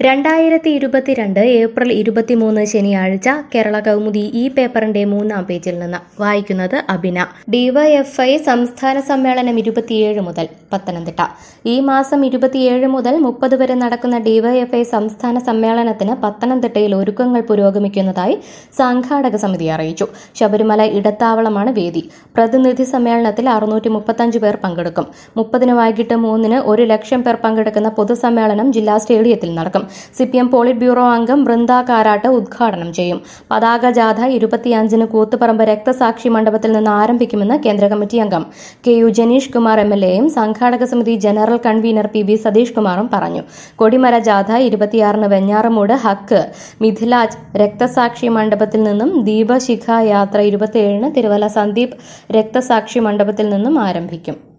രണ്ടായിരത്തി ഇരുപത്തിരണ്ട് ഏപ്രിൽ ഇരുപത്തിമൂന്ന് ശനിയാഴ്ച കേരള കൗമുദി ഈ പേപ്പറിന്റെ മൂന്നാം പേജിൽ നിന്ന് വായിക്കുന്നത് അബിന ഡിവൈഎഫ്ഐ സംസ്ഥാന സമ്മേളനം ഇരുപത്തിയേഴ് മുതൽ പത്തനംതിട്ട ഈ മാസം ഇരുപത്തിയേഴ് മുതൽ മുപ്പത് വരെ നടക്കുന്ന ഡിവൈഎഫ്ഐ സംസ്ഥാന സമ്മേളനത്തിന് പത്തനംതിട്ടയിൽ ഒരുക്കങ്ങൾ പുരോഗമിക്കുന്നതായി സംഘാടക സമിതി അറിയിച്ചു ശബരിമല ഇടത്താവളമാണ് വേദി പ്രതിനിധി സമ്മേളനത്തിൽ അറുന്നൂറ്റി മുപ്പത്തഞ്ച് പേർ പങ്കെടുക്കും മുപ്പതിന് വൈകിട്ട് മൂന്നിന് ഒരു ലക്ഷം പേർ പങ്കെടുക്കുന്ന പൊതുസമ്മേളനം ജില്ലാ സ്റ്റേഡിയത്തിൽ നടക്കും C P M polit bureau അംഗം ബൃന്ദ കാരാട്ട് ഉദ്ഘാടനം ചെയ്യും പതാക ജാഥ ഇരുപത്തിയഞ്ചിന് കൂത്തുപറമ്പ് രക്തസാക്ഷി മണ്ഡപത്തിൽ നിന്ന് ആരംഭിക്കുമെന്ന് കേന്ദ്ര കമ്മിറ്റി അംഗം K U Janeesh Kumar M L എയും സംഘാടക സമിതി general convener P B Satheesh കുമാറും പറഞ്ഞു കൊടിമര ജാഥ ഇരുപത്തിയാറിന് വെഞ്ഞാറമൂട് ഹക്ക് മിഥിലാജ് രക്തസാക്ഷി മണ്ഡപത്തിൽ നിന്നും ദീപശിഖ യാത്ര ഇരുപത്തിയേഴിന് തിരുവല്ല സന്ദീപ് രക്തസാക്ഷി മണ്ഡപത്തിൽ നിന്നും ആരംഭിക്കും